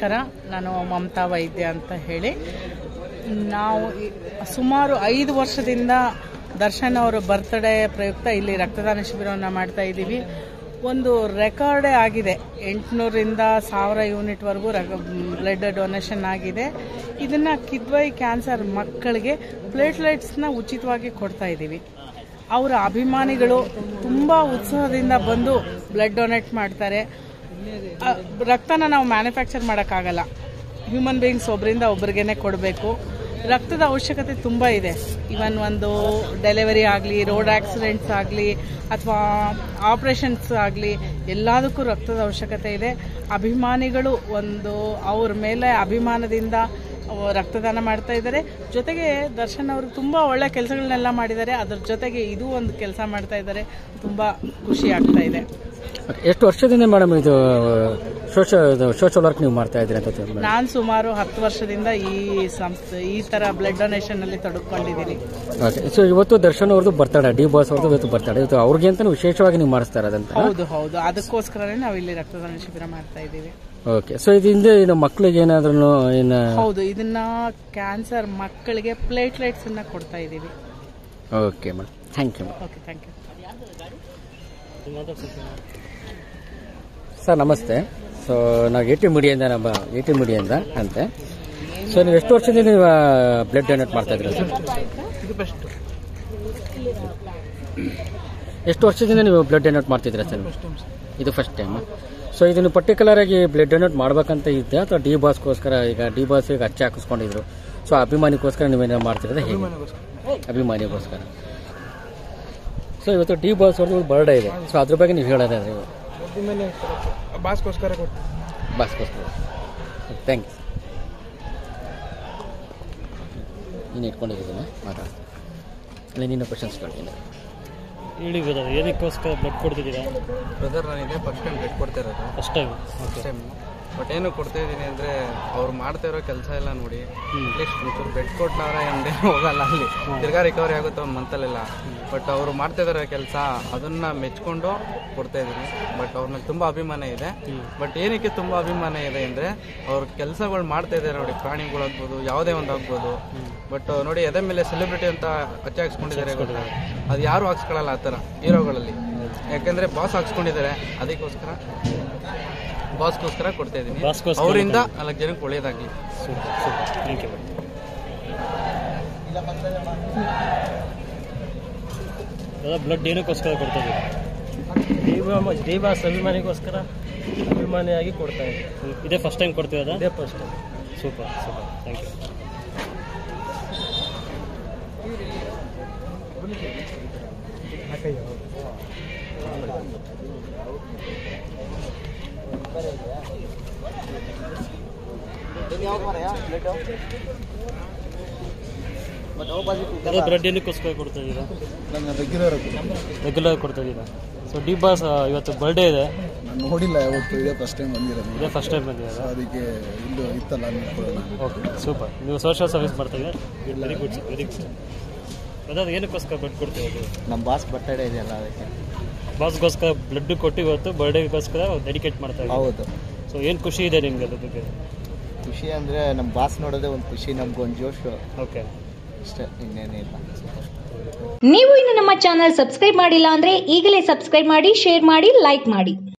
ನಮಸ್ಕಾರ ನಾನು ಮಮತಾ ವೈದ್ಯ ಅಂತ ಹೇಳಿ ನಾವು ಈ- ಸುಮಾರು ಐದು ವರ್ಷದಿಂದ ದರ್ಶನ್ ಅವರ ಬರ್ತ್ಡೇ ಪ್ರಯುಕ್ತ ಇಲ್ಲಿ ರಕ್ತದಾನ ಶಿಬಿರವನ್ನು ಮಾಡ್ತಾ ಇದ್ದೀವಿ ಒಂದು ರೆಕಾರ್ಡೇ ಆಗಿದೆ ಎಂಟುನೂರಿಂದ ಸಾವಿರ ಯೂನಿಟ್ವರೆಗೂ ಬ್ಲಡ್ ಡೊನೇಷನ್ ಆಗಿದೆ ಇದನ್ನು ಕಿದ್ವೈ ಕ್ಯಾನ್ಸರ್ ಮಕ್ಕಳಿಗೆ ಪ್ಲೇಟ್ಲೆಟ್ಸ್ನ ಉಚಿತವಾಗಿ ಕೊಡ್ತಾ ಇದ್ದೀವಿ ಅವರ ಅಭಿಮಾನಿಗಳು ತುಂಬ ಉತ್ಸಾಹದಿಂದ ಬಂದು ಬ್ಲಡ್ ಡೊನೇಟ್ ಮಾಡ್ತಾರೆ ಅ, ರಕ್ತನ ನಾವು ಮ್ಯಾನುಫ್ಯಾಕ್ಚರ್ ಮಾಡೋಕ್ಕಾಗಲ್ಲ ಹ್ಯೂಮನ್ ಬೀಯಿಂಗ್ಸ್ ಒಬ್ಬರಿಂದ ಒಬ್ರಿಗೇನೆ ಕೊಡಬೇಕು ರಕ್ತದ ಅವಶ್ಯಕತೆ ತುಂಬ ಇದೆ ಇವನ್ ಒಂದು ಡೆಲಿವರಿ ಆಗಲಿ ರೋಡ್ ಆಕ್ಸಿಡೆಂಟ್ಸ್ ಆಗಲಿ ಅಥವಾ ಆಪ್ರೇಷನ್ಸ್ ಆಗಲಿ ಎಲ್ಲದಕ್ಕೂ ರಕ್ತದ ಅವಶ್ಯಕತೆ ಇದೆ ಅಭಿಮಾನಿಗಳು ಒಂದು ಅವ್ರ ಮೇಲೆ ಅಭಿಮಾನದಿಂದ ಅವ ರಕ್ತದಾನ ಮಾಡ್ತಾ ಇದ್ದಾರೆ ಜೊತೆಗೆ ದರ್ಶನ್ ಅವರು ತುಂಬ ಒಳ್ಳೆ ಕೆಲಸಗಳನ್ನೆಲ್ಲ ಮಾಡಿದ್ದಾರೆ ಅದ್ರ ಜೊತೆಗೆ ಇದು ಒಂದು ಕೆಲಸ ಮಾಡ್ತಾ ಇದ್ದಾರೆ ತುಂಬ ಖುಷಿ ಆಗ್ತಾ ಇದೆ ಎಷ್ಟು ವರ್ಷದಿಂದ ಮೇಡಮ್ ಇದು ಸೋಷಲ್ ಸೋಷಲ್ ವರ್ಕ್ ನೀವು ಮಾಡ್ತಾ ಇದ್ದೀರಿ ಅಂತ ತಿಳ್ಕೊಂಡು ನಾನು ಸುಮಾರು ಹತ್ತು ವರ್ಷದಿಂದ ಈ ಸಂಸ್ಥೆ ಈ ತರ ಬ್ಲಡ್ ಡೊನೇಷನ್ ಅಲ್ಲಿ ತೊಡಕೊಂಡಿದ್ದೀನಿ ಓಕೆ ಸೊ ಇವತ್ತು ದರ್ಶನ್ ಅವ್ರದ್ದು ಬರ್ತಾಳೆ ಡಿ ಬಾಸ್ ಅವ್ರದ್ದು ಇವತ್ತು ಬರ್ತಾಳೆ ಇವತ್ತು ಅವ್ರಿಗೆ ಅಂತ ವಿಶೇಷವಾಗಿ ನೀವು ಮಾಡಿಸ್ತಾ ಇರೋದಂತ ಹೌದು ಹೌದು ಅದಕ್ಕೋಸ್ಕರನೇ ನಾವು ಇಲ್ಲಿ ರಕ್ತದಾನ ಶಿಬಿರ ಮಾಡ್ತಾ ಇದ್ದೀವಿ ಓಕೆ ಸೊ ಇದರಿಂದ ಏನು ಮಕ್ಕಳಿಗೆ ಏನಾದ್ರೂ ಏನು ಹೌದು ಇದನ್ನ ಕ್ಯಾನ್ಸರ್ ಮಕ್ಕಳಿಗೆ ಪ್ಲೇಟ್ಲೆಟ್ಸ್ ಅನ್ನ ಕೊಡ್ತಾ ಇದ್ದೀವಿ okay madam thank you okay thank you sir ನಮಸ್ತೆ ಸೊ ನಾವು ಎ ಟಿ ಮೀಡಿಯಿಂದ ನಮ್ಮ ಎ ಟಿ ಮೀಡಿಯಿಂದ ಅಂತೆ ಸೊ ನೀವು ಎಷ್ಟು ವರ್ಷದಿಂದ ನೀವು ಬ್ಲಡ್ ಡೊನೇಟ್ ಮಾಡ್ತಾ ಇದ್ದೀರಾ ಸರ್ ಎಷ್ಟು ವರ್ಷದಿಂದ ನೀವು ಬ್ಲಡ್ ಡೊನೇಟ್ ಮಾಡ್ತಿದ್ದೀರಾ ಸರ್ ಇದು ಫಸ್ಟ್ ಟೈಮ್ ಸೊ ಇದನ್ನು ಪರ್ಟಿಕ್ಯುಲರ್ ಆಗಿ ಬ್ಲಡ್ ಡೊನೇಟ್ ಮಾಡ್ಬೇಕಂತ ಇದ್ದೆ ಅಥವಾ ಡಿ ಬಾಸ್ಗೋಸ್ಕರ ಈಗ ಡಿ ಬಾಸ್ ಈಗ ಅಚ್ಚೆ ಹಾಕಿಸ್ಕೊಂಡಿದ್ರು ಸೊ ಅಭಿಮಾನಿಗೋಸ್ಕರ ನೀವೇನೋ ಮಾಡ್ತಿರೋದು ಹೇಗೆ ಅಭಿಮಾನಿಗೋಸ್ಕರ ಸೊ ಇವತ್ತು ಡಿ ಬಾಸ್ ಅವ್ರದ್ದು ಬರ್ಡೇ ಇದೆ ಸೊ ಅದ್ರ ಬಗ್ಗೆ ನೀವು ಹೇಳೋದಾದ್ರೆ ಬಾಸ್ಗೋಸ್ಕರ ಕೊಟ್ಟು ಬಾಸ್ಗೋಸ್ಕರ ಥ್ಯಾಂಕ್ ಯು ನೀನು ಇಟ್ಕೊಂಡಿದ್ದೀನಿ ಮಾತಾಡ ಇಲ್ಲ ನೀನು ಕ್ವಶನ್ಸ್ ಕೇಳ್ತೀನಿ ಹೇಳಿ ಬ್ರದರ್ ಏನಕ್ಕೋಸ್ಕರ ಬ್ಲಡ್ ಕೊಡ್ತಿದ್ದೀರಾ ಬ್ರದರ್ ನಾನಿದೆ ಫಸ್ಟ್ ಟೈಮ್ ಬೆಡ್ ಕೊಡ್ತಾ ಇರೋದು first time first time but ಏನು ಕೊಡ್ತಾ ಇದ್ದೀನಿ ಅಂದರೆ ಅವ್ರು ಮಾಡ್ತಾ ಇರೋ ಕೆಲಸ ಎಲ್ಲ ನೋಡಿ ಅಟ್ಲೀಸ್ಟ್ ಒಂಚೂರು ಬೆಡ್ ಕೊಟ್ಟಾರ ಎಂದೇ ಹೋಗಲ್ಲ ಅಲ್ಲಿ ತಿರ್ಗಾ ರಿಕವರಿ ಆಗುತ್ತೆ ಒಂದು ಮಂತಲ್ಲೆಲ್ಲ ಬಟ್ ಅವರು ಮಾಡ್ತಾ ಇರೋ ಕೆಲಸ ಅದನ್ನ ಮೆಚ್ಕೊಂಡು ಕೊಡ್ತಾ ಇದ್ದೀನಿ ಬಟ್ ಅವ್ರ ಮೇಲೆ ತುಂಬ ಅಭಿಮಾನ ಇದೆ ಬಟ್ ಏನಕ್ಕೆ ತುಂಬ ಅಭಿಮಾನ ಇದೆ ಅಂದರೆ ಅವ್ರ ಕೆಲಸಗಳು ಮಾಡ್ತಾ ಇದ್ದಾರೆ ನೋಡಿ ಪ್ರಾಣಿಗಳಾಗ್ಬೋದು ಯಾವುದೇ ಒಂದು ಆಗ್ಬೋದು ಬಟ್ ನೋಡಿ ಎದೆ ಮೇಲೆ ಸೆಲೆಬ್ರಿಟಿ ಅಂತ ಹಚ್ಚ ಹಾಕ್ಸ್ಕೊಂಡಿದ್ದಾರೆ ಗೊತ್ತಾ ಅದು ಯಾರು ಹಾಕ್ಸ್ಕೊಳ್ಳಲ್ಲ ಆ ಥರ ಹೀರೋಗಳಲ್ಲಿ ಯಾಕಂದ್ರೆ ಬಾಸ್ ಹಾಕ್ಸ್ಕೊಂಡಿದ್ದಾರೆ ಅದಕ್ಕೋಸ್ಕರ ಬಾಸ್ಗೋಸ್ಕರ ಕೊಡ್ತಾ ಇದ್ದೀನಿ ಬಾಸ್ಗೋಸ್ಕರ ಅವರಿಂದ ನಾಲ್ಕು ಜನಕ್ಕೆ ಒಳ್ಳೇದಾಗ್ಲಿ super super thank you brother blood ಏನಕ್ಕೋಸ್ಕರ ಕೊಡ್ತಾ ಇದ್ದೀರಾ ದೇವಾಸ್ ಅಭಿಮಾನಿಗೋಸ್ಕರ ಅಭಿಮಾನಿಯಾಗಿ ಕೊಡ್ತಾ ಇದ್ದೆ ಇದೇ ಫಸ್ಟ್ ಟೈಮ್ ಕೊಡ್ತಿರೋದಾ ಇದೇ first super super thank you blood ಏನಕ್ಕೋಸ್ಕರ ಕೊಡ್ತಾ ಇದ್ದೀರಾ ನನ್ನ ರೆಗ್ಯುಲರ್ ರೆಗ್ಯುಲರ್ ಕೊಡ್ತಾ ಇದ್ದೀರಾ ಸೊ ಡಿ ಬಾಸ್ ಇವತ್ತು ಬರ್ಡೇ ಇದೆ ನಾನು ನೋಡಿಲ್ಲ ಯಾವತ್ತು ಇದೇ ಫಸ್ಟ್ ಟೈಮ್ ಬಂದಿರೋದು ಇದೇ ಫಸ್ಟ್ ಟೈಮ್ ಬಂದಿದ್ದಾರೆ ಅದಕ್ಕೆ ಇಲ್ಲೂ ಇತ್ತಲ್ಲ ನಿಂತ್ಕೊಳ್ಳೋಣ ಓಕೆ ಸೂಪರ್ ನೀವು ಸೋಷಿಯಲ್ ಸರ್ವಿಸ್ ಮಾಡ್ತಾ ಇದ್ದೀರಾ ವೆರಿ ಗುಡ್ ವೆರಿ ಗುಡ್ ಅದಾದ ಏನಕ್ಕೋಸ್ಕರ ಬ್ಲಡ್ ಕೊಡ್ತೀವಿ ನಮ್ಮ ಬಾಸ್ ಬರ್ತಡೇ ಇದೆಯಲ್ಲ ಅದಕ್ಕೆ ಬಾಸ್ಗೋಸ್ಕರ ಬ್ಲಡ್ ಕೊಟ್ಟು ಇವತ್ತು ಬರ್ಡೇಗೋಸ್ಕರ ಡೆಡಿಕೇಟ್ ಮಾಡ್ತಾ ಇದ್ದೀವಿ ಹೌದು ಸೊ ಏನು ಖುಷಿ ಇದೆ ನಿಮಗೆ ಅದ್ರ ಬಗ್ಗೆ ಖುಷಿ ಅಂದರೆ ನಮ್ಮ ಬಾಸ್ ನೋಡೋದೇ ಒಂದು ಖುಷಿ ನಮ್ಗೊಂದು ಜೋಶು ಓಕೆ ಅಷ್ಟೇ ಇನ್ನೇನಿಲ್ಲ ನೀವು ಇನ್ನು ನಮ್ಮ ಚಾನಲ್ ಸಬ್ಸ್ಕ್ರೈಬ್ ಮಾಡಿಲ್ಲ ಅಂದ್ರೆ ಈಗಲೇ ಸಬ್ಸ್ಕ್ರೈಬ್ ಮಾಡಿ ಶೇರ್ ಮಾಡಿ ಲೈಕ್ ಮಾಡಿ